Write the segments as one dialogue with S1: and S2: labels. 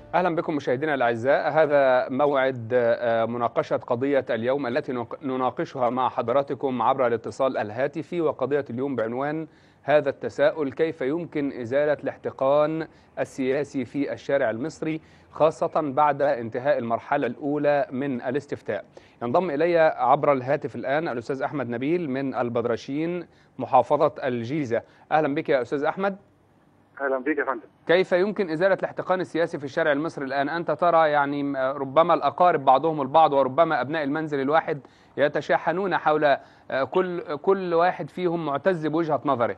S1: اهلا بكم مشاهدينا الاعزاء هذا موعد مناقشه قضيه اليوم التي نناقشها مع حضراتكم عبر الاتصال الهاتفي وقضيه اليوم بعنوان هذا التساؤل كيف يمكن ازاله الاحتقان السياسي في الشارع المصري خاصه بعد انتهاء المرحله الاولى من الاستفتاء. ينضم الي عبر الهاتف الان الاستاذ احمد نبيل من البدرشين محافظه الجيزه. اهلا بك يا استاذ احمد.
S2: اهلا بك يا فندم
S1: كيف يمكن ازاله الاحتقان السياسي في الشارع المصري الان انت ترى يعني ربما الاقارب بعضهم البعض وربما ابناء المنزل الواحد يتشاحنون حول كل كل واحد فيهم معتز بوجهه نظره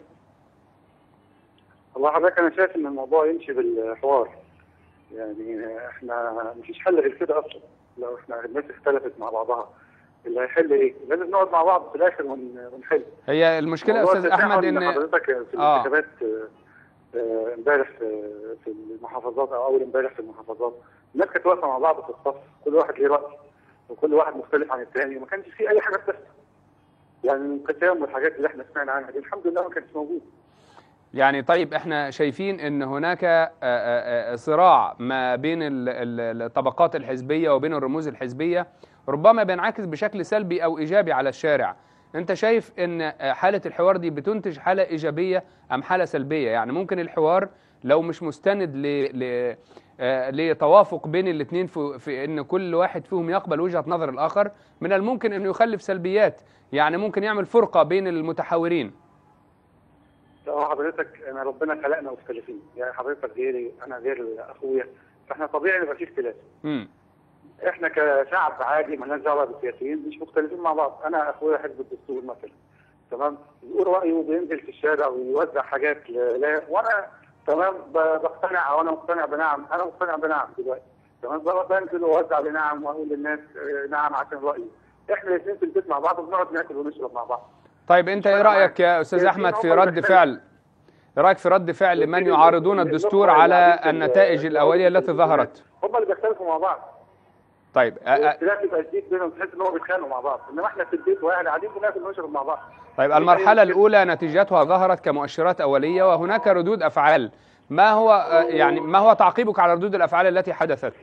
S2: والله حضرتك انا شايف ان الموضوع يمشي بالحوار يعني احنا مفيش حل غير كده اصلا لو احنا الناس اختلفت مع بعضها اللي هيحل ايه؟ لازم نقعد مع بعض في الاخر ونحل
S1: هي المشكله يا استاذ احمد ان
S2: حضرتك في الانتخابات امبارح في في المحافظات او اول امبارح في المحافظات الناس كانت واقفه مع بعض في الصف كل واحد ليه راي وكل واحد مختلف عن الثاني وما كانش في اي حاجه بتحصل يعني الانقسام والحاجات اللي احنا سمعنا عنها دي الحمد لله ما كانتش موجوده
S1: يعني طيب احنا شايفين ان هناك صراع ما بين الطبقات الحزبيه وبين الرموز الحزبيه ربما بينعكس بشكل سلبي او ايجابي على الشارع انت شايف ان حاله الحوار دي بتنتج حاله ايجابيه ام حاله سلبيه يعني ممكن الحوار لو مش مستند ل ل لتوافق بين الاثنين في, في ان كل واحد فيهم يقبل وجهه نظر الاخر من الممكن انه يخلف سلبيات يعني ممكن يعمل فرقه بين المتحاورين
S2: لا حضرتك انا ربنا خلقنا مختلفين يعني حضرتك غيري انا غير اخويا فاحنا طبيعي يبقى في اختلاف
S1: امم
S2: احنا كشعب عادي مالناش دعوه بالسياسيين مش مختلفين مع بعض انا اخويا حزب الدستور مثلا تمام يقول رايه وبينزل في الشارع ويوزع حاجات لا وانا تمام بقتنع او انا مقتنع بنعم انا مقتنع بنعم دلوقتي تمام بنزل واوزع بنعم واقول للناس نعم عشان رايي احنا الاثنين في البيت مع بعض وبنقعد ناكل ونشرب مع بعض
S1: طيب انت ايه رايك يا استاذ احمد في رد فعل ايه رايك في رد فعل من يعارضون الدستور على النتائج الاوليه التي ظهرت
S2: هم اللي بيختلفوا مع بعض
S1: طيب
S2: الاختلاف يبقى شديد بينهم تحس ان هم بيتخانقوا مع بعض انما احنا في البيت واحد قاعدين بناكل ونشرب مع بعض
S1: طيب المرحله الاولى نتيجتها ظهرت كمؤشرات اوليه وهناك ردود افعال ما هو يعني ما هو تعقيبك على ردود الافعال التي حدثت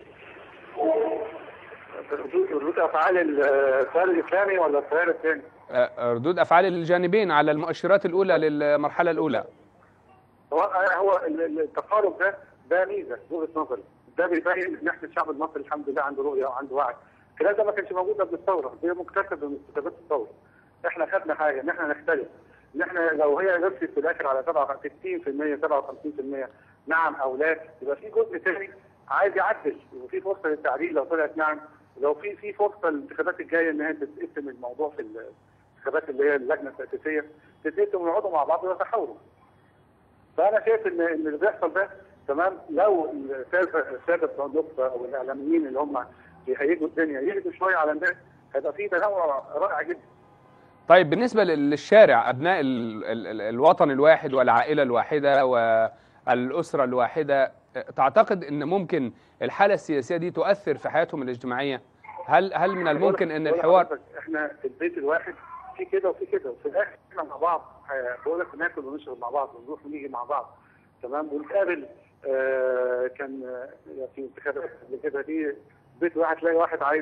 S2: ردود افعال التيار الاسلامي ولا التيار الثاني
S1: ردود افعال الجانبين على المؤشرات الاولى للمرحله الاولى
S2: هو هو التقارب ده ده ميزه وجهه نظري ده بيبين ان احنا الشعب المصري الحمد لله عنده رؤيه وعنده وعي الكلام ده ما كانش موجود قبل الثوره ده مكتسب من مكتسبات الثوره احنا خدنا حاجه ان احنا نختلف ان احنا لو هي نفست في الاخر على 60% 57% نعم او لا يبقى في جزء ثاني عايز يعدل وفي فرصه للتعديل لو طلعت نعم لو في في فرصه للانتخابات الجايه ان هي تتقسم الموضوع في الانتخابات اللي هي اللجنه التاسيسيه تتقسم ويقعدوا مع بعض ويتحاوروا فانا شايف ان ان اللي بيحصل ده تمام لو الساده بتوع النخبه او الاعلاميين اللي هم بيهيجوا الدنيا يهدوا شويه على الناس هيبقى في تنوع رائع جدا.
S1: طيب بالنسبه للشارع ابناء ال ال الوطن الواحد والعائله الواحده والاسره الواحده تعتقد ان ممكن الحاله السياسيه دي تؤثر في حياتهم الاجتماعيه؟ هل هل من الممكن ان الحوار
S2: احنا في البيت الواحد في كده وفي كده وفي الاخر احنا مع بعض بقول لك بناكل ونشرب مع بعض ونروح ونيجي مع بعض تمام ونتقابل آه كان آه في انتخابات قبل كده دي بيت واحد تلاقي واحد عايز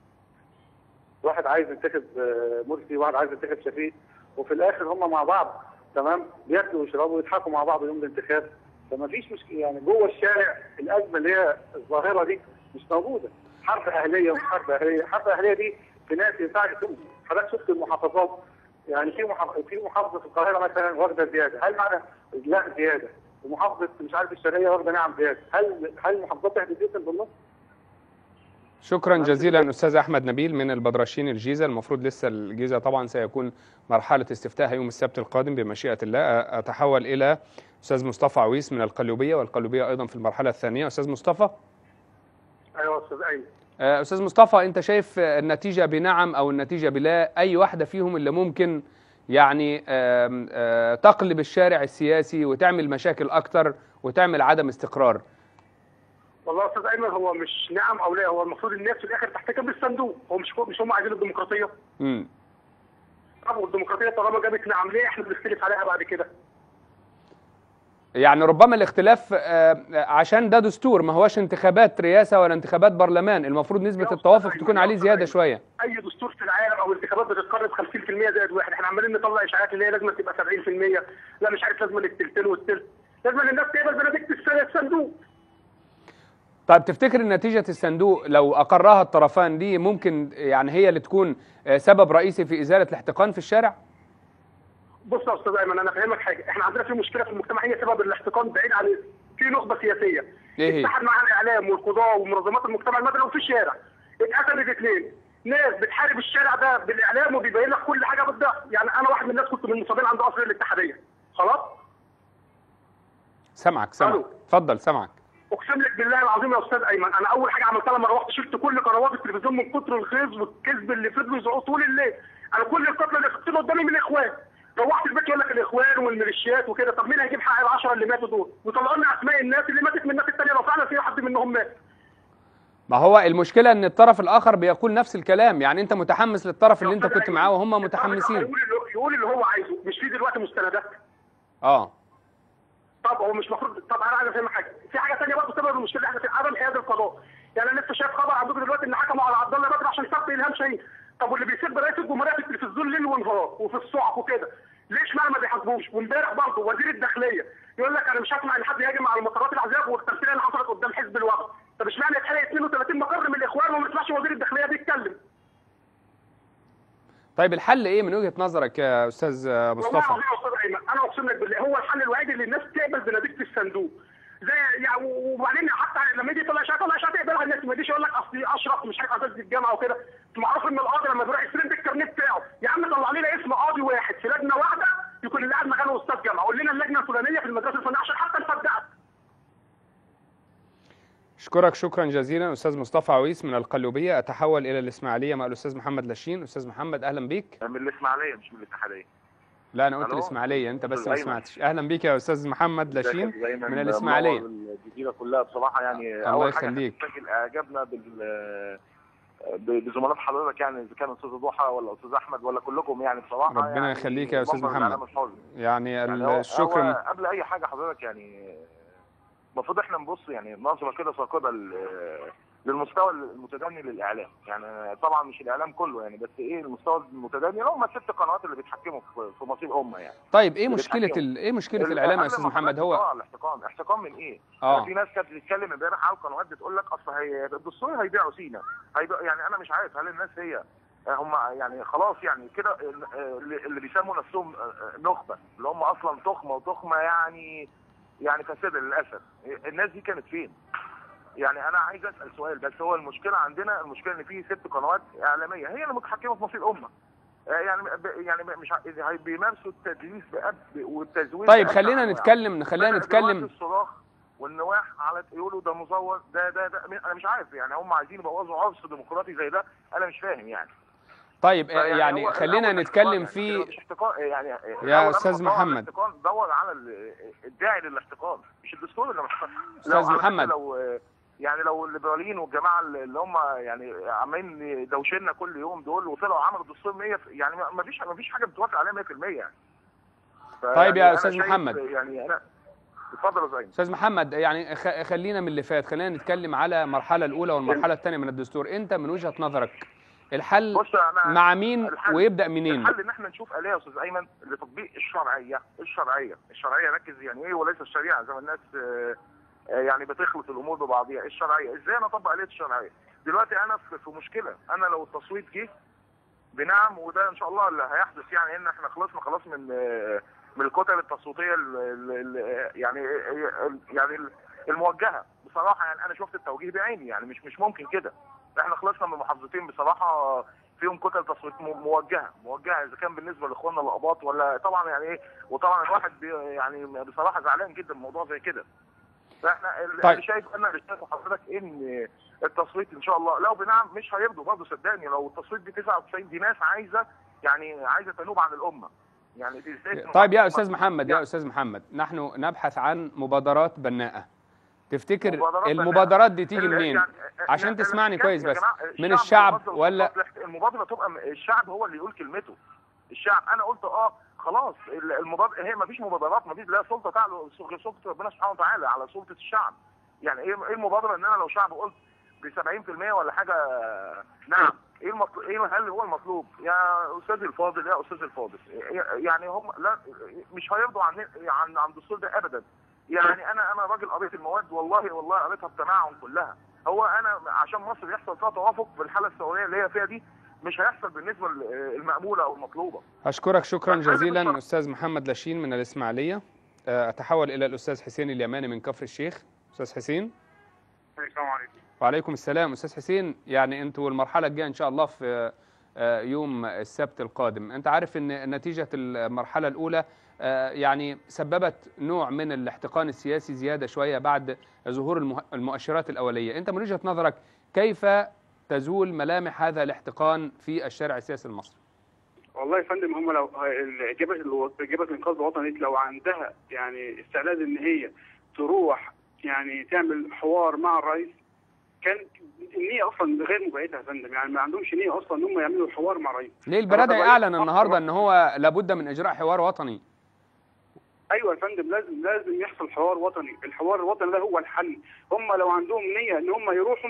S2: واحد عايز ينتخب آه مرسي وواحد عايز ينتخب شفيق وفي الاخر هم مع بعض تمام بياكلوا ويشربوا ويضحكوا مع بعض يوم الانتخاب فما فيش مشكله يعني جوه الشارع الازمه اللي هي الظاهره دي مش موجوده حرب اهليه ومش حرب اهليه حرب اهليه دي في ناس ينفعش تمشي حضرتك شفت المحافظات يعني في محافظه في محافظه في القاهره مثلا واخده زياده هل معنى لا زياده ومحافظه مش عارف الشرقيه واخده نعم زياده هل هل المحافظات تحدث جدا بالنص؟
S1: شكرا جزيلا استاذ احمد نبيل من البدرشين الجيزه المفروض لسه الجيزه طبعا سيكون مرحله استفتاء يوم السبت القادم بمشيئه الله اتحول الى استاذ مصطفى عويس من القليوبيه والقليوبيه ايضا في المرحله الثانيه استاذ مصطفى
S2: ايوه استاذ ايمن
S1: استاذ مصطفى انت شايف النتيجه بنعم او النتيجه بلا اي واحده فيهم اللي ممكن يعني آم آم تقلب الشارع السياسي وتعمل مشاكل اكتر وتعمل عدم استقرار
S3: والله يا استاذ ايمن هو مش نعم او لا هو المفروض الناس في الاخر تحتكم بالصندوق هو مش مش هم عايزين الديمقراطيه
S1: امم
S3: طب والديمقراطيه طالما جابت نعم ليه احنا بنختلف عليها بعد كده
S1: يعني ربما الاختلاف آه، عشان ده دستور ما هوش انتخابات رئاسه ولا انتخابات برلمان المفروض نسبه
S3: يا
S1: التوافق
S3: أستاذ
S1: تكون
S3: أيمن،
S1: عليه
S3: يا
S1: زياده
S3: أستاذ
S1: شويه
S3: اي دستور في العالم او انتخابات بتتقرب 50% زائد واحد احنا عمالين نطلع اشاعات اللي هي لازم تبقى 70% لا مش عارف لازم التلتين والتلت لازم الناس تقبل بنتيجه الس- الصندوق
S1: طيب تفتكر ان نتيجه الصندوق لو اقرها الطرفان دي ممكن يعني هي اللي تكون آه، سبب رئيسي في ازاله الاحتقان في الشارع
S3: بص يا استاذ ايمن انا فاهمك حاجه احنا عندنا في مشكله في المجتمع هي سبب الاحتقان بعيد عن في نخبه سياسيه
S1: إيه هي؟
S3: اتحد معاها الاعلام والقضاه ومنظمات المجتمع المدني وفي الشارع اتقسمت اثنين ناس بتحارب الشارع ده بالاعلام وبيبين لك كل حاجه بالضبط يعني انا واحد من الناس كنت من المصابين عند قصر الاتحاديه خلاص
S1: سامعك سامعك
S3: ألو.
S1: اتفضل سامعك
S3: اقسم لك بالله العظيم يا استاذ ايمن انا اول حاجه عملتها لما روحت شلت كل قنوات التلفزيون من كتر الخيز والكذب اللي فضلوا يزعقوا طول الليل انا كل القتلى اللي شفتهم قدامي من الاخوان روحت البيت يقول لك الاخوان والميليشيات وكده طب مين هيجيب حق العشره اللي ماتوا دول وطلعوا لنا اسماء الناس اللي ماتت من الناس الثانيه لو فعلا في حد منهم مات
S1: ما هو المشكله ان الطرف الاخر بيقول نفس الكلام يعني انت متحمس للطرف اللي انت
S3: يا أستاذ
S1: كنت
S3: أيمن،
S1: معاه وهم
S3: الطرف الآخر
S1: متحمسين
S3: يقول اللي يقول اللي هو عايزه مش في دلوقتي مستندات
S1: اه
S3: طب هو مش المفروض طب انا عايز افهمك حاجه في حاجه ثانيه برضه سبب المشكله اللي احنا في عدم حياد القضاء يعني انا لسه شايف خبر عندكم دلوقتي ان حكموا على عبد الله بدر عشان سب الهام شاهين طب واللي بيسب رئيس الجمهوريه في التلفزيون ليل ونهار وفي الصحف وكده ليش ما ما بيحاسبوش وامبارح برضه وزير الداخليه يقول لك انا مش هسمع ان حد يهاجم على المطارات العذاب والتمثيليه اللي حصلت قدام حزب الوفد طب اشمعنى يتحرق 32 مقر من الاخوان وما يطلعش وزير الداخليه بيتكلم
S1: طيب الحل ايه من وجهه نظرك يا استاذ آه،
S3: والله
S1: مصطفى
S3: العظيم يا استاذ ايمن انا اقسم لك بالله هو الحل الوحيد اللي الناس تقبل بنتيجه الصندوق زي يعني وبعدين حتى لما يجي يطلع اشاعات طلع اشاعات يقبلها الناس ما يجيش يقول لك اصل اشرف مش عارف اساتذه الجامعه وكده معروف ان القاضي لما بيروح يستلم الكارنيه بتاعه يا عم طلع لنا اسم قاضي واحد في لجنه واحده يكون اللي قاعد مكانه استاذ جامعه قول لنا اللجنه الفلانيه في المدرسه الفلانيه عشان حتى نصدقك
S1: اشكرك شكرا جزيلا استاذ مصطفى عويس من القلوبيه اتحول الى الاسماعيليه مع الاستاذ محمد لاشين استاذ محمد اهلا بيك
S4: من الاسماعيليه مش من الاتحاديه
S1: لا انا قلت
S4: ألو؟
S1: الاسماعيليه انت بس
S4: أستاذ
S1: ما
S4: أيمن.
S1: سمعتش اهلا بيك يا استاذ محمد لاشين
S4: ازيك يا أستاذ
S1: من
S4: أيمن؟
S1: الاسماعيليه
S4: منور الجزيره كلها بصراحه يعني
S1: الله
S4: اول حاجه
S1: يخليك.
S4: نسجل اعجابنا بال ب- بزملات حضرتك يعني اذا كان استاذ ضحى ولا استاذ احمد ولا كلكم يعني بصراحه
S1: ربنا
S4: يعني
S1: يخليك يا أستاذ
S4: منبر
S1: محمد.
S4: الإعلام الحر.
S1: يعني
S4: يعني هو-
S1: الشكر
S4: هو قبل اي حاجه حضرتك يعني المفروض احنا نبص يعني نظره كده ثاقبه ل- للمستوى المتدني للاعلام يعني طبعا مش الاعلام كله يعني بس ايه المستوى المتدني اللي هم الست قنوات اللي بيتحكموا في في مصير امه يعني
S1: طيب ايه
S4: اللي
S1: مشكله
S4: بيتحكموا.
S1: ال... ايه مشكله الاعلام يا استاذ
S4: قبل ما
S1: محمد
S4: حضرتك
S1: هو
S4: تطلع الاحتقان احتقان من ايه؟
S1: اه
S4: في ناس كانت بتتكلم امبارح على القنوات بتقول لك اصل هي الدستور هيبيعوا سينا هيبيع يعني انا مش عارف هل الناس هي هم يعني خلاص يعني كده اللي اللي بيسموا نفسهم نخبه اللي هم اصلا تخمه وتخمه يعني يعني فاسده للاسف الناس دي كانت فين؟ يعني انا عايز اسال سؤال بس هو المشكله عندنا المشكله ان في ست قنوات اعلاميه هي اللي متحكمه في مصير الامه آه، يعني ب- يعني مش ع- بيمارسوا التدليس بأب والتزوير
S1: طيب
S4: بأبشع
S1: خلينا
S4: أنواعه.
S1: نتكلم خلينا
S4: بدأ
S1: نتكلم
S4: دلوقتي الصراخ والنواح على يقولوا ده مزور ده ده ده انا مش عارف يعني هم عايزين يبوظوا عرس ديمقراطي زي ده انا مش فاهم يعني
S1: طيب آه،
S4: فيعني
S1: يعني
S4: هو
S1: خلينا
S4: الأول
S1: نتكلم
S4: احتقان
S1: في
S4: يعني مش احتقان يعني
S1: يا
S4: الأول
S1: أستاذ
S4: قبل ما تدور على
S1: محمد.
S4: الاحتقان دور على ال- الداعي للاحتقان مش الدستور اللي محتقان
S1: أستاذ
S4: لو على فكرة
S1: محمد.
S4: لو يعني لو الليبراليين والجماعه اللي هم يعني عمالين يدوشنا كل يوم دول وطلعوا عملوا دستور 100 في- يعني ما فيش ما فيش حاجه بتوافق عليها 100% يعني
S1: طيب يا
S4: فيعني
S1: أستاذ
S4: أنا شايف
S1: محمد.
S4: يعني انا اتفضل يا زين
S1: استاذ محمد يعني خ- خلينا من اللي فات خلينا نتكلم على المرحله الاولى والمرحله الثانيه من الدستور انت من وجهه نظرك الحل
S4: بص انا
S1: مع مين
S4: الحل-
S1: ويبدا منين
S4: الحل ان احنا نشوف اليه يا استاذ ايمن لتطبيق الشرعيه الشرعيه الشرعيه ركز يعني ايه وليس الشريعه زي ما الناس آه، آه، يعني بتخلط الامور ببعضيها الشرعيه ازاي انا اطبق اليه الشرعيه دلوقتي انا في في مشكله انا لو التصويت جه بنعم وده ان شاء الله اللي هيحدث يعني ان احنا خلصنا خلاص من آه، من الكتل التصويتيه ال- ال- ال- يعني يعني الموجهه بصراحه يعني انا شفت التوجيه بعيني يعني مش مش ممكن كده احنا خلصنا من محافظتين بصراحه فيهم كتل تصويت م- موجهه موجهه اذا كان بالنسبه لاخواننا الاباط ولا طبعا يعني ايه وطبعا الواحد بي يعني بصراحه زعلان جدا من موضوع زي كده فاحنا ال-
S1: طيب.
S4: اللي شايف انا اللي شايفه حضرتك ان التصويت ان شاء الله لو بنعم مش هيرضوا برضه صدقني لو التصويت ب 99 دي ناس عايزه يعني عايزه تنوب عن الامه يعني دي ازاي
S1: طيب يا استاذ محمد يا استاذ محمد نحن نبحث عن مبادرات بناءه تفتكر
S4: مبادرات بناءة.
S1: المبادرات دي تيجي
S4: ال-
S1: منين
S4: يعني-
S1: عشان
S4: يعني
S1: تسمعني
S4: يا
S1: كويس بس
S4: جماعة
S1: من الشعب
S4: المبادرة-
S1: ولا
S4: المبادرة تبقى م- الشعب هو اللي يقول كلمته الشعب انا قلت اه خلاص ال- المبادره هي ما فيش مبادرات ما فيش لا سلطه تعلو غير سلطه ربنا سبحانه وتعالى على سلطه الشعب يعني ايه ايه المبادره ان انا لو شعب قلت ب 70% ولا حاجه نعم ايه المطلوب ايه هل هو المطلوب يا استاذ الفاضل يا استاذ الفاضل يعني هم لا مش هيرضوا عن عن عن الدستور ده ابدا يعني انا انا راجل قريت المواد والله والله قريتها بتمعن كلها هو انا عشان مصر يحصل فيها توافق بالحاله الثوريه اللي هي فيها دي مش هيحصل بالنسبه المأموله او المطلوبه
S1: أشكرك شكرا
S4: أنا
S1: جزيلا
S4: بشكرك.
S1: أستاذ محمد لاشين من الإسماعيلية آه، أتحول إلى الأستاذ حسين اليماني من كفر الشيخ أستاذ حسين
S3: السلام عليكم
S1: وعليكم السلام أستاذ حسين يعني أنتوا المرحلة الجاية إن شاء الله في آه، يوم السبت القادم أنت عارف أن نتيجة المرحلة الأولى آه، يعني سببت نوع من الاحتقان السياسي زيادة شوية بعد ظهور المه- المؤشرات الأولية أنت من وجهة نظرك كيف تزول ملامح هذا الاحتقان في الشارع السياسي المصري
S5: والله يا فندم هم لو الاجابه الو- اجابه الانقاذ الوطني لو عندها يعني استعداد ان هي تروح يعني تعمل حوار مع الرئيس كان النيه اصلا غير مبيته يا فندم يعني ما عندهمش نيه اصلا ان هم يعملوا حوار مع الرئيس
S1: ليه البرادعي
S5: الرئيس
S1: أعلن
S5: أصلاً-
S1: النهاردة أن هو لابد من إجراء حوار وطني
S5: ايوه يا فندم لازم لازم يحصل حوار وطني الحوار الوطني ده هو الحل هم لو عندهم نيه ان هم يروحوا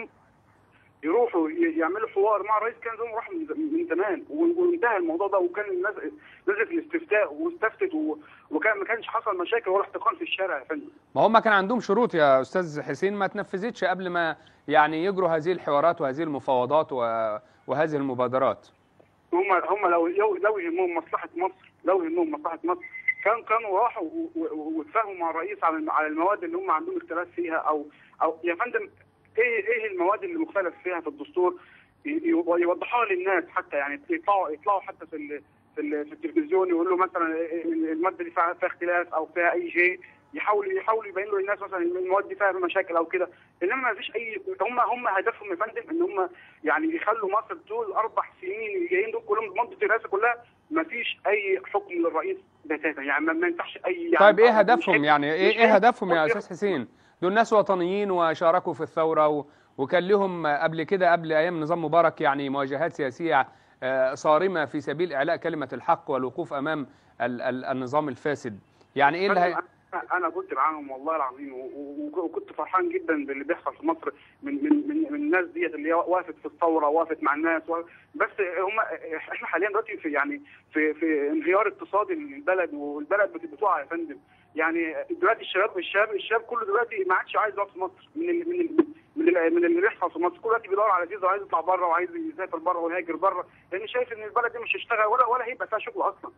S5: يروحوا ي- يعملوا حوار مع الرئيس كان زمان راح من ز- من زمان و- وانتهى الموضوع ده وكان الناس نزلت الاستفتاء واستفتت و- وكان ما كانش حصل مشاكل ولا احتقان في الشارع يا فندم
S1: ما هم كان عندهم شروط يا استاذ حسين ما تنفذتش قبل ما يعني يجروا هذه الحوارات وهذه المفاوضات و- وهذه المبادرات
S5: هم هم لو لو لو يهمهم مصلحه مصر لو يهمهم مصلحه مصر كان كانوا راحوا و- و- واتفاهموا مع الرئيس على الم- على المواد اللي هم عندهم اختلاف فيها او او يا فندم ايه ايه المواد اللي مختلف فيها في الدستور ي- ي- يوضحوها للناس حتى يعني يطلعوا يطلعوا حتى في ال في, ال في التلفزيون يقولوا مثلا إيه الماده دي فيها فيها اختلاف او فيها اي شيء يحاولوا يحاولوا يبينوا للناس مثلا ان المواد دي فيها مشاكل او كده انما ما فيش اي هم هم هدفهم يا فندم ان هم يعني يخلوا مصر طول اربع سنين اللي جايين دول كلهم مده الرئاسه كلها ما فيش اي حكم للرئيس بتاتا يعني ما ما ينفعش اي يعني
S1: طيب ايه
S5: مش
S1: هدفهم
S5: حكم-
S1: يعني ايه
S5: مش
S1: ايه
S5: حكم.
S1: هدفهم يا
S5: بص
S1: استاذ حسين دول ناس وطنيين وشاركوا في الثوره و- وكان لهم قبل كده قبل ايام نظام مبارك يعني مواجهات سياسيه آه، صارمه في سبيل اعلاء كلمه الحق والوقوف امام ال- ال- النظام الفاسد يعني ايه اللي هي...
S5: أنا- انا كنت معاهم والله العظيم و- و- وكنت فرحان جدا باللي بيحصل في مصر من من من, من الناس ديت اللي هي وقفت في الثوره وقفت مع الناس و... بس هم احنا حاليا دلوقتي في يعني في في انهيار اقتصادي للبلد والبلد بت- بتقع يا فندم يعني دلوقتي الشباب الشباب الشباب كله دلوقتي ما عادش عايز يقعد في مصر من ال من ال من ال من اللي بيحصل في مصر كل دلوقتي بيدور على فيزا وعايز يطلع بره وعايز يسافر بره ويهاجر بره لان شايف ان البلد دي مش هيشتغل ولا ولا هيبقى فيها شغل اصلا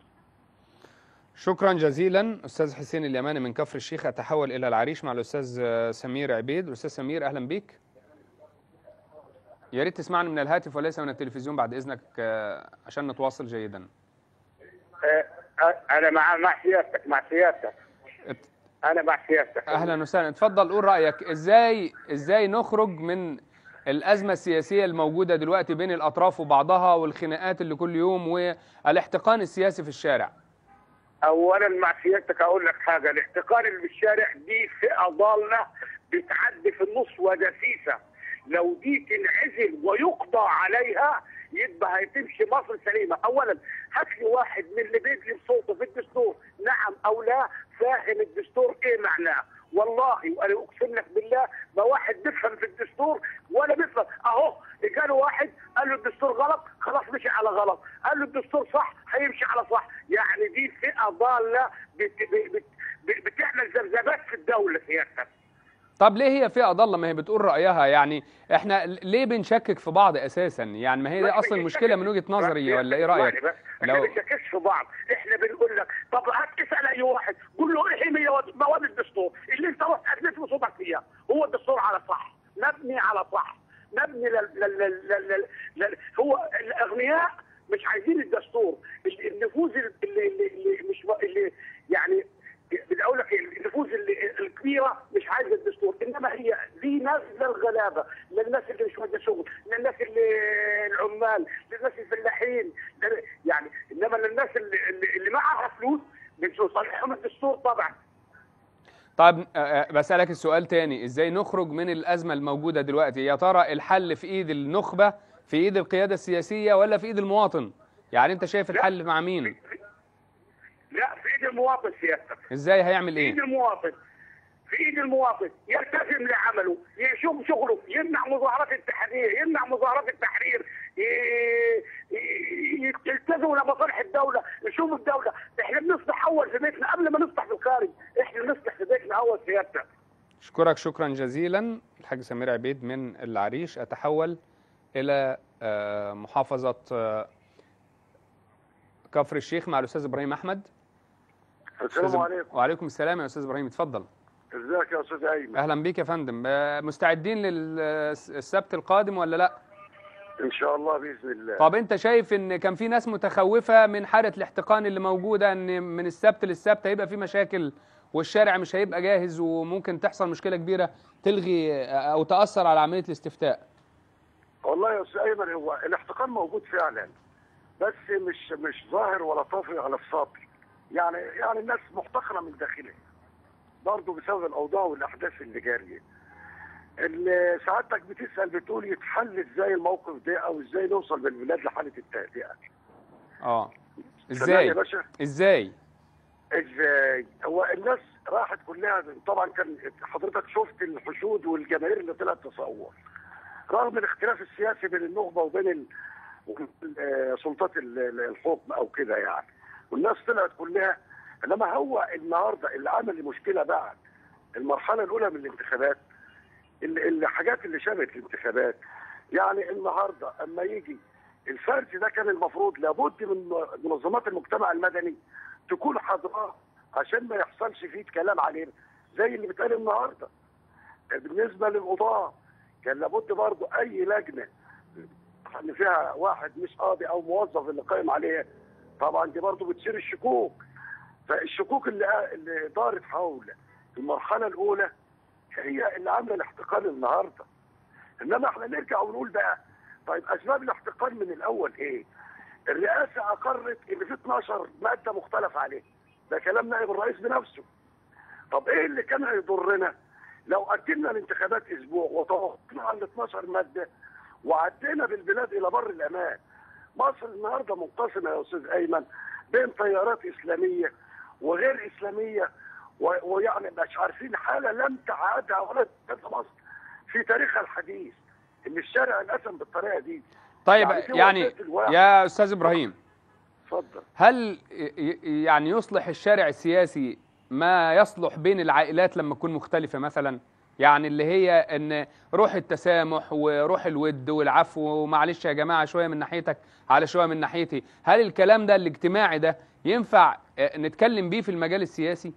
S1: شكرا جزيلا استاذ حسين اليماني من كفر الشيخ اتحول الى العريش مع الاستاذ آه، سمير عبيد الاستاذ سمير اهلا بيك يا ريت تسمعني من الهاتف وليس من التلفزيون بعد اذنك آه، عشان نتواصل جيدا
S6: انا مع مع سيادتك مع سيادتك
S1: ات-
S6: انا مع سيادتك
S1: اهلا وسهلا اتفضل قول رايك ازاي ازاي نخرج من الازمه السياسيه الموجوده دلوقتي بين الاطراف وبعضها والخناقات اللي كل يوم والاحتقان السياسي في الشارع
S6: اولا مع سيادتك اقول لك حاجه الاحتقان اللي في الشارع دي فئه ضاله بتعدي في النص ودسيسه لو دي تنعزل ويقضى عليها يبقى هتمشي مصر سليمه اولا هات لي واحد من اللي بيدلي بصوته في الدستور نعم او لا فاهم الدستور ايه معناه والله وانا اقسم لك بالله ما واحد بيفهم في الدستور ولا بيفهم اهو جاله واحد قال له الدستور غلط خلاص مشي على غلط قال له الدستور صح هيمشي على صح يعني دي فئه ضاله بت بت بت بتعمل ذبذبات في الدوله سيادتك
S1: طب ليه هي فئه ضاله ما هي بتقول رايها يعني احنا ليه بنشكك في بعض اساسا يعني ما هي دي
S6: بس
S1: اصلا
S6: مش
S1: المشكله من وجهه نظري ولا ايه رايك
S6: بس احنا
S1: لو-
S6: ما بنشككش في بعض احنا بنقول لك طب هات اسال اي واحد قول له ايه هي مواد الدستور اللي انت رحت ادلت وصوتك فيها هو الدستور على صح مبني على صح مبني لل... لل... لل... لل... لل... هو الاغنياء مش عايزين الدستور النفوذ اللي, اللي, اللي مش اللي يعني بدي اقول لك النفوذ اللي الكبيره مش عايزه الدستور انما هي دي ناس للغلابه للناس اللي مش واخده شغل للناس اللي العمال للناس الفلاحين لل- يعني انما للناس اللي, اللي, اللي معها فلوس بتصالحهم الدستور طبعا
S1: طيب آه، آه، بسألك السؤال تاني ازاي نخرج من الأزمة الموجودة دلوقتي يا ترى الحل في ايد النخبة في ايد القيادة السياسية ولا في ايد المواطن يعني انت شايف الحل مع مين
S6: ايد المواطن سيادتك
S1: ازاي هيعمل
S6: في ايد
S1: ايه
S6: المواطن في ايد المواطن يلتزم لعمله يشوف شغله يمنع مظاهرات التحرير يمنع مظاهرات التحرير ي- ي- يلتزموا لمصالح الدوله يشوفوا الدوله احنا بنصلح اول في بيتنا قبل ما نصلح في الخارج احنا بنصلح في بيتنا اول سيادتك
S1: اشكرك شكرا جزيلا الحاج سمير عبيد من العريش اتحول الى آه، محافظه آه، كفر الشيخ مع الاستاذ ابراهيم احمد
S6: السلام
S1: أستاذ-
S6: عليكم
S1: وعليكم السلام يا استاذ ابراهيم اتفضل
S6: ازيك يا استاذ ايمن
S1: اهلا بيك يا فندم آه، مستعدين للسبت القادم ولا لا
S6: ان شاء الله باذن الله
S1: طب انت شايف ان كان في ناس متخوفه من حاله الاحتقان اللي موجوده ان من السبت للسبت هيبقى في مشاكل والشارع مش هيبقى جاهز وممكن تحصل مشكله كبيره تلغي او تاثر على عمليه الاستفتاء
S6: والله يا استاذ ايمن هو الاحتقان موجود فعلا بس مش مش ظاهر ولا طافي على السطح يعني يعني الناس محتقره من داخلها برضه بسبب الاوضاع والاحداث اللي جاريه اللي سعادتك بتسال بتقول يتحل ازاي الموقف ده او ازاي نوصل بالبلاد لحاله التهدئه
S1: اه
S6: تمام يا
S1: ازاي
S6: باشا
S1: ازاي
S6: ازاي هو الناس راحت كلها طبعا كان حضرتك شفت الحشود والجماهير اللي طلعت تصور رغم الاختلاف السياسي بين النخبه وبين ال... وبين، آه، سلطات ال- ال- الحكم او كده يعني والناس طلعت كلها انما هو النهارده اللي عمل المشكله بعد المرحله الاولى من الانتخابات اللي الحاجات اللي شبهت الانتخابات يعني النهارده اما يجي الفرز ده كان المفروض لابد من منظمات المجتمع المدني تكون حاضراه عشان ما يحصلش فيه كلام علينا زي اللي بيتقال النهارده بالنسبه للقضاه كان لابد برضه اي لجنه ان فيها واحد مش قاضي او موظف اللي قائم عليها طبعا دي برضه بتصير الشكوك فالشكوك اللي اللي دارت حول المرحله الاولى هي اللي عامله الاحتقان النهارده انما احنا نرجع ونقول بقى طيب اسباب الاحتقان من الاول ايه؟ الرئاسه اقرت ان في 12 ماده مختلف عليها ده كلام نائب الرئيس بنفسه طب ايه اللي كان هيضرنا لو اجلنا الانتخابات اسبوع وتوقفنا على ال 12 ماده وعدينا بالبلاد الى بر الامان مصر النهارده منقسمه يا استاذ ايمن بين تيارات اسلاميه وغير اسلاميه و- ويعني مش عارفين حاله لم تعادها ولا تتعادها مصر في تاريخها الحديث ان الشارع انقسم بالطريقه دي
S1: طيب
S6: يعني في
S1: يعني
S6: وسائل الواحد.
S1: يا استاذ ابراهيم
S6: اتفضل
S1: هل ي- ي- يعني يصلح الشارع السياسي ما يصلح بين العائلات لما تكون مختلفة مثلا يعني اللي هي ان روح التسامح وروح الود والعفو ومعلش يا جماعة شوية من ناحيتك على شوية من ناحيتي هل الكلام ده الاجتماعي ده ينفع آه، نتكلم بيه في المجال السياسي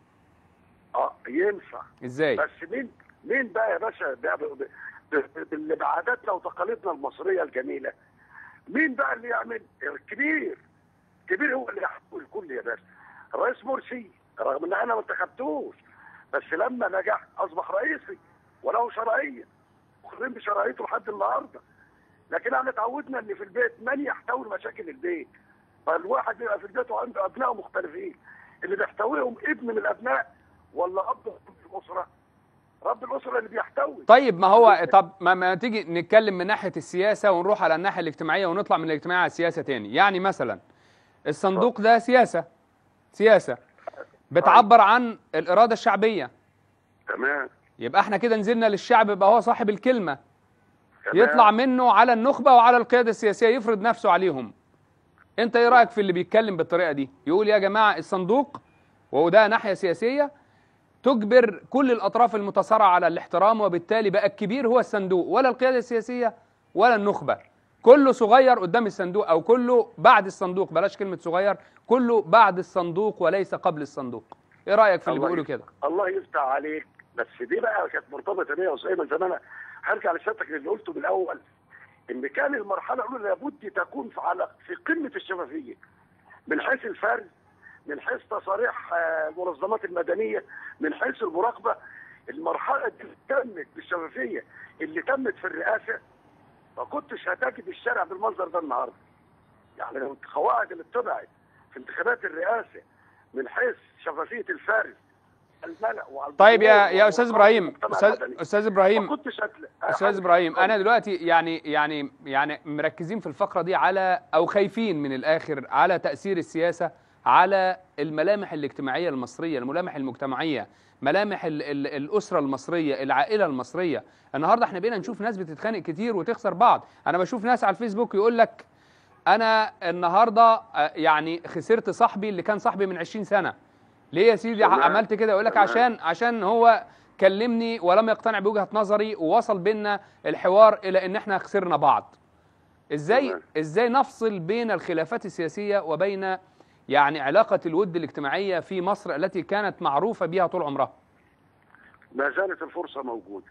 S6: اه ينفع
S1: ازاي
S6: بس مين مين بقى يا باشا ده ب- ب- ب- باللي بعاداتنا وتقاليدنا المصريه الجميله مين بقى اللي يعمل الكبير الكبير هو اللي يحكم الكل يا باشا الرئيس مرسي رغم ان انا ما انتخبتوش بس لما نجح اصبح رئيسي وله شرعيه مقرين بشرعيته لحد النهارده لكن احنا اتعودنا ان في البيت من يحتوي مشاكل البيت فالواحد بيبقى في البيت وعنده ابناء مختلفين اللي بيحتويهم ابن من الابناء ولا اب في الاسره رب الاسره اللي بيحتوي
S1: طيب ما هو طب ما, ما تيجي نتكلم من ناحية السياسة ونروح على الناحية الاجتماعية ونطلع من الاجتماعية على السياسة تاني يعني مثلا الصندوق ده سياسة سياسة بتعبر عن الإرادة الشعبية
S6: تمام
S1: يبقى احنا كده نزلنا للشعب يبقى هو صاحب الكلمة
S6: تمام.
S1: يطلع منه على النخبة وعلى القيادة السياسية يفرض نفسه عليهم انت ايه رأيك في اللي بيتكلم بالطريقة دي يقول يا جماعة الصندوق وده ناحية سياسية تجبر كل الأطراف المتصارعة على الاحترام وبالتالي بقى الكبير هو الصندوق ولا القيادة السياسية ولا النخبة كله صغير قدام الصندوق أو كله بعد الصندوق بلاش كلمة صغير كله بعد الصندوق وليس قبل الصندوق ايه رأيك في اللي
S6: الله
S1: بيقولوا
S6: يفتح-
S1: كده
S6: الله يفتح عليك بس دي بقى كانت مرتبطه بيا يا استاذ ايمن زمان هرجع لسيادتك اللي قلته بالاول ان كان المرحله الاولى لابد تكون في على في قمه الشفافيه من حيث الفرد من حيث تصاريح آه، المنظمات المدنيه من حيث المراقبه المرحله دي تمت بالشفافيه اللي تمت في الرئاسه ما كنتش هتجد الشارع بالمنظر ده النهارده يعني لو القواعد اللي اتبعت في انتخابات الرئاسه من حيث شفافيه الفارس الملأ وعلى
S1: طيب يا
S6: الجمهور
S1: يا استاذ
S6: وعلى
S1: ابراهيم
S6: المجتمع
S1: استاذ
S6: المدني.
S1: استاذ
S6: ما
S1: ابراهيم
S6: كنتش هتلاقي
S1: استاذ ابراهيم انا دلوقتي يعني يعني يعني مركزين في الفقره دي على او خايفين من الاخر على تاثير السياسه على الملامح الاجتماعيه المصريه الملامح المجتمعيه ملامح ال ال الاسره المصريه العائله المصريه النهارده احنا بقينا نشوف ناس بتتخانق كتير وتخسر بعض انا بشوف ناس على الفيسبوك يقول لك انا النهارده آه، يعني خسرت صاحبي اللي كان صاحبي من 20 سنه ليه يا سيدي
S6: تمام.
S1: عملت كده يقول لك
S6: تمام.
S1: عشان عشان هو كلمني ولم يقتنع بوجهه نظري ووصل بينا الحوار الى ان احنا خسرنا بعض ازاي
S6: تمام.
S1: ازاي نفصل بين الخلافات السياسيه وبين يعني علاقه الود الاجتماعيه في مصر التي كانت معروفه بها طول عمرها
S6: ما زالت الفرصه موجوده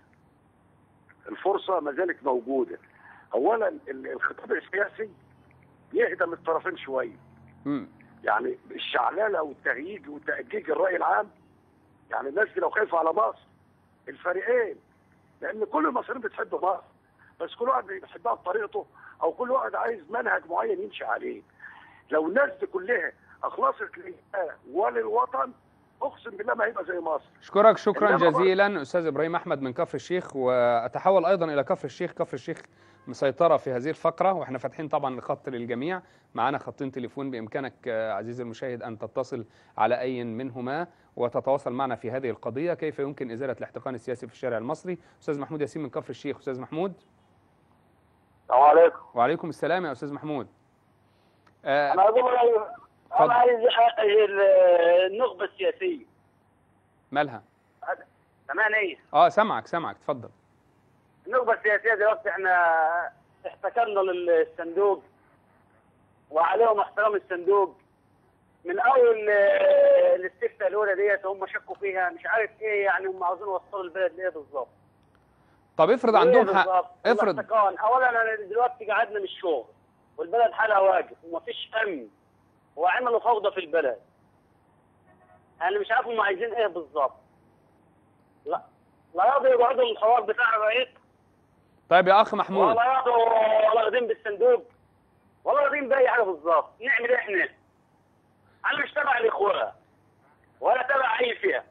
S6: الفرصه ما زالت موجوده اولا ال- الخطاب السياسي يهدى من الطرفين شويه
S1: مم.
S6: يعني الشعلله والتهييج وتأجيج الرأي العام يعني الناس دي لو خايفة على مصر الفريقين لأن كل المصريين بتحب مصر بس كل واحد بيحبها بطريقته أو كل واحد عايز منهج معين يمشي عليه لو الناس دي كلها أخلصت لله وللوطن أقسم بالله ما هيبقى زي مصر
S1: اشكرك شكرا
S6: إنما برضه-
S1: جزيلا استاذ ابراهيم احمد من كفر الشيخ واتحول ايضا الى كفر الشيخ كفر الشيخ مسيطره في هذه الفقره واحنا فاتحين طبعا الخط للجميع معانا خطين تليفون بامكانك آه، عزيزي المشاهد ان تتصل على اي منهما وتتواصل معنا في هذه القضيه كيف يمكن ازاله الاحتقان السياسي في الشارع المصري استاذ محمود ياسين من كفر الشيخ استاذ محمود
S3: السلام عليكم
S1: وعليكم السلام يا استاذ محمود آه،
S3: انا اقول
S1: اتفضل.
S3: انا عايز النخبه السياسيه
S1: مالها
S3: كمان ايه
S1: اه سامعك سامعك اتفضل
S3: النخبه السياسيه دلوقتي احنا احتكرنا للصندوق وعليهم احترام الصندوق من اول آه، الاستفتاء الاولى ديت هم شكوا فيها مش عارف ايه يعني هم عاوزين يوصلوا البلد لايه بالظبط
S1: طب افرض
S3: إيه
S1: عندهم حق
S3: بالظبط؟
S1: افرض
S3: الاحتكار. اولا انا دلوقتي قعدنا من الشغل والبلد حالها واقف ومفيش امن وعملوا فوضى في البلد انا مش عارف هم عايزين ايه بالظبط لا لا يرضوا يقعدوا الحوار بتاع الرئيس
S1: طيب يا اخ محمود
S3: ولا يرضوا ولا راضين بالصندوق ولا راضين باي حاجه بالظبط نعمل ايه احنا؟ انا مش تبع الاخوان ولا تبع اي فئه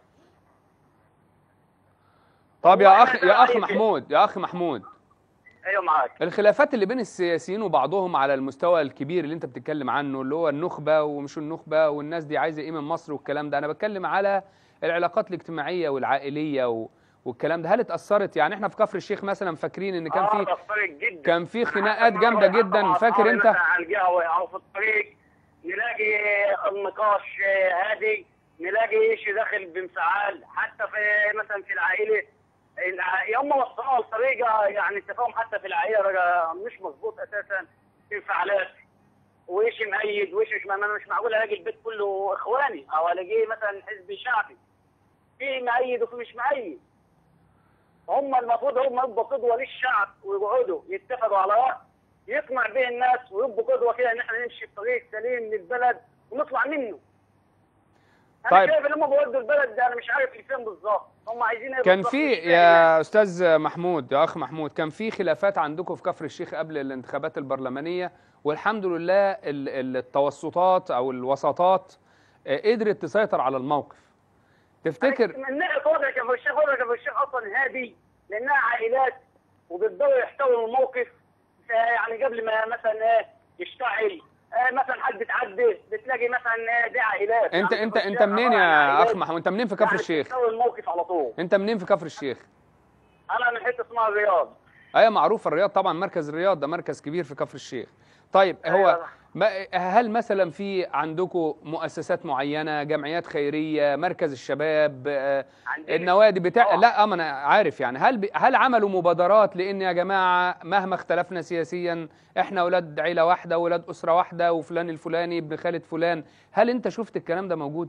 S1: طب يا
S3: والله
S1: اخ
S3: أنا
S1: يا اخ
S3: عايز-
S1: محمود يا اخ محمود
S3: ايوه معاك
S1: الخلافات اللي بين السياسيين وبعضهم على المستوى الكبير اللي انت بتتكلم عنه اللي هو النخبه ومش النخبه والناس دي عايزه ايه من مصر والكلام ده انا بتكلم على العلاقات الاجتماعيه والعائليه و... والكلام ده هل اتاثرت يعني احنا في كفر الشيخ مثلا فاكرين ان كان
S3: آه،
S1: في
S3: ده الطريق جدا
S1: كان في
S3: أنا
S1: خناقات
S3: حتى
S1: جامده
S3: مرة
S1: جدا
S3: مع
S1: فاكر
S3: أصحابي
S1: انت
S3: مثلا على القهوه او في الطريق نلاقي النقاش هادي نلاقي شيء داخل بانفعال حتى في مثلا في العائله الع- هم وصلوها لطريقه يعني التفاهم حتى في العائله بقى مش مظبوط اساسا في انفعالات وإيش مؤيد وإيش مش انا مش معقول الاقي البيت كله اخواني او الاقيه مثلا حزب شعبي في مؤيد وفي مش مؤيد هم المفروض هم يبقوا قدوه للشعب ويقعدوا يتفقوا على راي يقنع به الناس ويبقوا قدوه كده ان احنا نمشي في طريق سليم للبلد ونطلع منه. انا
S1: طيب.
S3: شايف ان هم بيودوا البلد ده انا مش عارف لفين بالظبط، هم عايزين ايه
S1: كان
S3: بالظبط
S1: في
S3: مش فاهم يعني.
S1: يا استاذ محمود يا اخ محمود كان في خلافات عندكم في كفر الشيخ قبل الانتخابات البرلمانيه والحمد لله ال- ال- التوسطات او الوساطات آه، قدرت تسيطر على الموقف تفتكر
S3: من ناحيه وضع كفر الشيخ وضع كفر الشيخ اصلا هادي لانها عائلات وبيقدروا يحتووا الموقف آه، يعني قبل ما مثلا ايه يشتعل آه، مثلا حد تعدي بتلاقي مثلا ايه دي عائلات
S1: انت
S3: يعني
S1: انت
S3: كفر
S1: انت
S3: الشيخ
S1: منين
S3: عبارة عن
S1: يا اخ
S3: عائلات
S1: محمود انت منين في كفر
S3: يعني
S1: الشيخ
S3: بتحتوي الموقف على طول
S1: انت منين في كفر الشيخ
S3: انا من حته اسمها الرياض
S1: ايوه معروف الرياض طبعا مركز الرياض ده مركز كبير في كفر الشيخ طيب هو
S3: أيوة.
S1: ما هل مثلا في عندكم مؤسسات معينه جمعيات خيريه مركز الشباب آه،
S3: عندنا.
S1: النوادي بتاع
S3: آه.
S1: لا ما انا عارف يعني هل ب... هل عملوا مبادرات لان يا جماعه مهما اختلفنا سياسيا احنا اولاد عيله واحده واولاد اسره واحده وفلان الفلاني ابن خالد فلان هل انت شفت الكلام ده موجود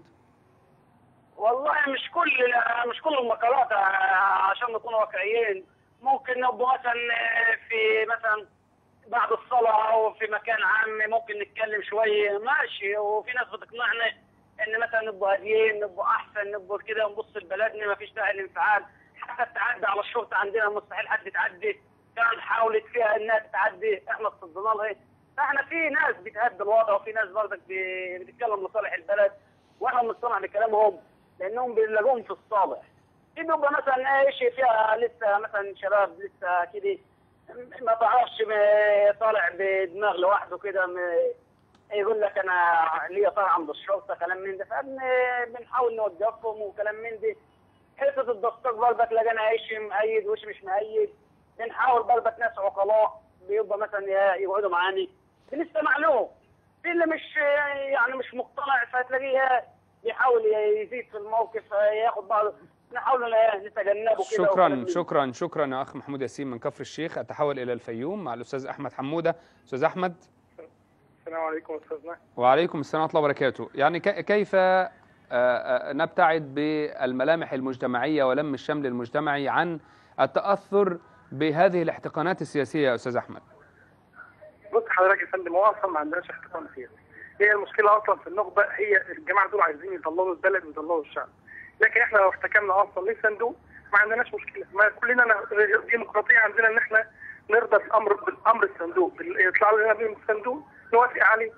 S3: والله مش كل مش كل المقالات آه، عشان نكون واقعيين ممكن نبقى مثلا آه، في مثلا بعد الصلاة أو في مكان عام ممكن نتكلم شوية ماشي وفي ناس بتقنعنا إن مثلا نبقى هاديين نبقى أحسن نبقى كده نبص لبلدنا ما فيش داعي للانفعال حتى التعدي على الشرطة عندنا مستحيل حد يتعدي كان حاولت فيها إنها تتعدي إحنا صدنا لها فإحنا في ناس بتهدي الوضع وفي ناس برضك ب- بتتكلم لصالح البلد وإحنا بنصطنع بكلامهم لأنهم بيلاقوهم في الصالح في بيبقى مثلا ايه شيء فيها لسه مثلا شباب لسه كده ما تعرفش م- طالع بدماغ لوحده كده م-
S7: يقول لك انا ليا طار عند الشرطه كلام من ده فبنحاول نوقفهم وكلام من ده حته الدستور برضك لقينا ايش مؤيد وش مش مؤيد بنحاول برضك ناس عقلاء بيبقى مثلا ي- يقعدوا معاني بنستمع لهم في اللي مش يعني مش مقتنع فتلاقيه بيحاول يزيد في الموقف ياخد بعض نحاول نتجنبه كده
S1: شكرا
S7: وكلام من ده.
S1: شكرا شكرا يا اخ محمود ياسين من كفر الشيخ اتحول الى الفيوم مع الاستاذ احمد حموده استاذ احمد
S3: السلام عليكم استاذنا
S1: وعليكم السلام ورحمه الله وبركاته يعني ك- كيف آه، آه، نبتعد بالملامح المجتمعيه ولم الشمل المجتمعي عن التاثر بهذه الاحتقانات السياسيه يا استاذ احمد
S3: بص حضرتك يا فندم هو اصلا ما عندناش احتقان سياسي هي المشكله اصلا في النخبه هي الجماعه دول عايزين يضللوا البلد ويضللوا الشعب لكن احنا لو احتكمنا اصلا للصندوق ما عندناش مشكله ما كلنا ن- الديمقراطيه عندنا ان احنا نرضى بالامر بالامر الصندوق بال- يطلع لنا من الصندوق نوافق عليه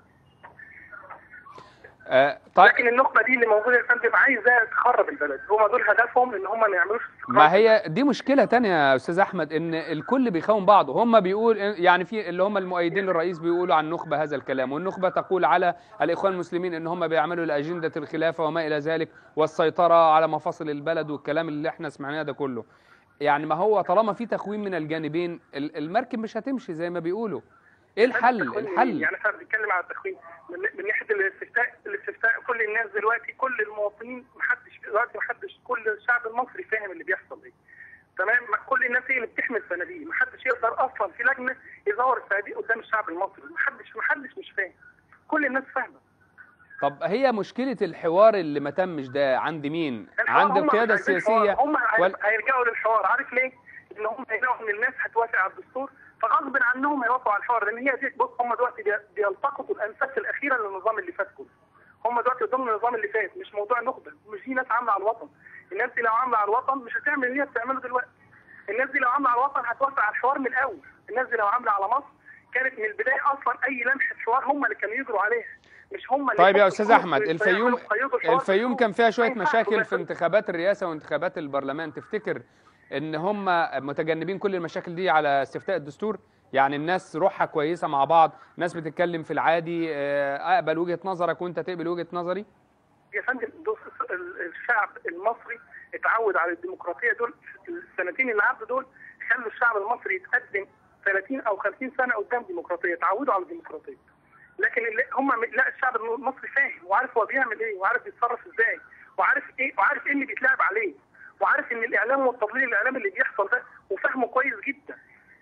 S1: آه، طيب
S3: لكن النخبه دي اللي موجوده يا فندم عايزه تخرب البلد هم دول هدفهم ان هم ما يعملوش استقرار
S1: ما هي دي مشكلة تانية يا أستاذ أحمد إن الكل بيخون بعضه هم بيقول يعني في اللي هم المؤيدين للرئيس بيقولوا عن النخبة هذا الكلام والنخبة تقول على الإخوان المسلمين إن هم بيعملوا لأجندة الخلافة وما إلى ذلك والسيطرة على مفاصل البلد والكلام اللي إحنا سمعناه ده كله يعني ما هو طالما في تخوين من الجانبين ال- المركب مش هتمشي زي ما بيقولوا إيه الحل
S3: التخوين
S1: الحل
S3: يعني احنا بنتكلم على التخوين من, من ناحيه الاستفتاء الاستفتاء كل الناس دلوقتي كل المواطنين محدش دلوقتي محدش كل الشعب المصري فاهم اللي بيحصل ايه تمام ما كل الناس هي اللي بتحمل صناديق محدش يقدر اصلا في لجنه يزور الصناديق قدام الشعب المصري محدش محدش مش فاهم كل الناس فاهمه
S1: طب هي مشكلة الحوار اللي ما تمش ده عند مين
S3: الحوار
S1: عند
S3: هم
S1: القيادة
S3: مش عايزين
S1: السياسية
S3: حوار. هم هي-
S1: وال-
S3: هيرجعوا للحوار عارف ليه؟ ان هم هيلاقوا ان الناس هتوافق على الدستور فغصب عنهم هيوافقوا على الحوار لان هي دي بص هم دلوقتي بي- بيلتقطوا الانفاس الاخيره للنظام اللي فات كله هم دلوقتي ضمن النظام اللي فات مش موضوع نخبه مش في ناس عامله على الوطن الناس دي لو عامله على الوطن مش هتعمل اللي هي بتعمله دلوقتي الناس دي لو عامله على الوطن هتوافق على الحوار من الاول الناس دي لو عامله على مصر كانت من البدايه اصلا اي لمحه حوار هم اللي كانوا يجروا عليها مش هم اللي
S1: طيب يا
S3: يحطوا
S1: استاذ
S3: الحروف
S1: احمد
S3: ويقيدوا-
S1: الفيوم
S3: يقيدوا الحوار
S1: الفيوم
S3: بالحروف.
S1: كان فيها شويه
S3: ما ينفعش
S1: مشاكل
S3: دول
S1: في انتخابات الرئاسه وانتخابات البرلمان تفتكر ان هم متجنبين كل المشاكل دي على استفتاء الدستور يعني الناس روحها كويسه مع بعض ناس بتتكلم في العادي آه، اقبل وجهه نظرك وانت تقبل وجهه نظري
S3: يا فندم بص ال- الشعب المصري اتعود على الديمقراطيه دول السنتين اللي عدوا دول خلوا الشعب المصري يتقدم 30 او 50 سنه قدام ديمقراطيه اتعودوا على الديمقراطيه لكن اللي هم لا الشعب المصري فاهم وعارف هو بيعمل ايه وعارف بيتصرف ازاي وعارف ايه وعارف ايه اللي بيتلعب عليه وعارف ان الاعلام والتضليل الاعلامي اللي بيحصل ده وفاهمه كويس جدا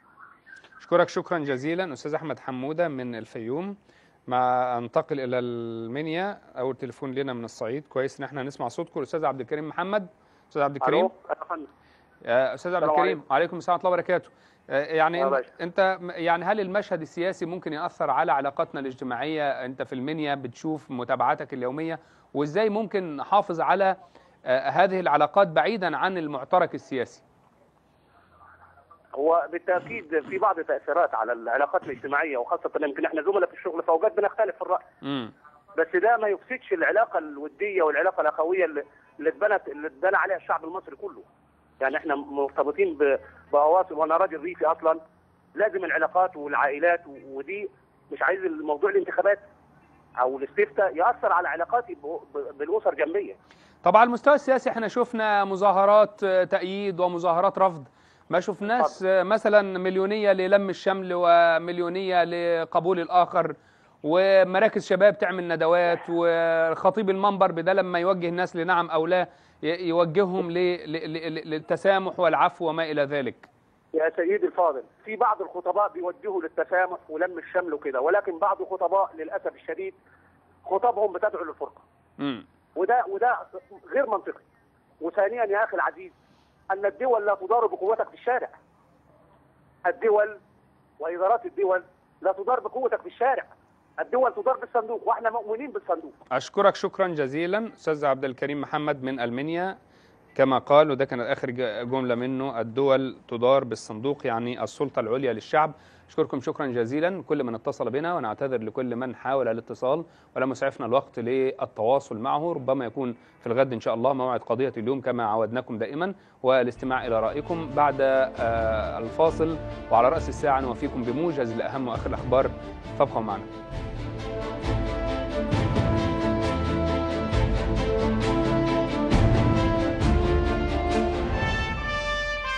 S1: اشكرك شكرا جزيلا استاذ احمد حموده من الفيوم مع انتقل الى المنيا اول تليفون لنا من الصعيد كويس ان احنا نسمع صوتكم الاستاذ عبد الكريم محمد استاذ عبد الكريم
S7: يا فندم
S1: يا استاذ عبد
S7: السلام
S1: الكريم وعليكم السلام ورحمه الله وبركاته آه، يعني
S7: يا
S1: انت,
S7: باشا.
S1: انت م- يعني هل المشهد السياسي ممكن ياثر على علاقاتنا الاجتماعيه انت في المنيا بتشوف متابعاتك اليوميه وازاي ممكن نحافظ على آه، هذه العلاقات بعيدا عن المعترك السياسي
S7: هو بالتاكيد في بعض تاثيرات على العلاقات الاجتماعيه وخاصه يمكن احنا زملاء في الشغل فاوقات بنختلف في الراي
S1: امم
S7: بس ده ما يفسدش العلاقه الوديه والعلاقه الاخويه اللي اللي اتبنت اللي اتبنى عليها الشعب المصري كله يعني احنا مرتبطين ب- بأواصر وانا راجل ريفي اصلا لازم العلاقات والعائلات و- ودي مش عايز الموضوع الانتخابات او الاستفتاء ياثر على علاقاتي ب- ب- بالاسر جنبيه
S1: طب على المستوى السياسي احنا شفنا مظاهرات آه، تأييد ومظاهرات رفض ما شفناش آه، مثلا مليونية للم الشمل ومليونية لقبول الآخر ومراكز شباب تعمل ندوات وخطيب المنبر بدل لما يوجه الناس لنعم أو لا ي- يوجههم ل- ل- ل- للتسامح والعفو وما إلى ذلك
S7: يا سيدي الفاضل في بعض الخطباء بيوجهوا للتسامح ولم الشمل وكده ولكن بعض الخطباء للاسف الشديد خطبهم بتدعو للفرقه
S1: مم.
S7: وده وده غير منطقي وثانيا يا اخي العزيز ان الدول لا تدار بقوتك في الشارع الدول وادارات الدول لا تدار بقوتك في الشارع الدول تدار بالصندوق واحنا مؤمنين بالصندوق
S1: أشكرك شكرا جزيلا أستاذ عبد الكريم محمد من ألمانيا كما قال وده كان آخر ج- جملة منه الدول تدار بالصندوق يعني السلطة العليا للشعب أشكركم شكرا جزيلا كل من اتصل بنا ونعتذر لكل من حاول الاتصال ولم يسعفنا الوقت للتواصل معه ربما يكون في الغد إن شاء الله موعد قضية اليوم كما عودناكم دائما والاستماع إلى رأيكم بعد آه، الفاصل وعلى رأس الساعة نوفيكم بموجز لأهم وآخر الأخبار فابقوا معنا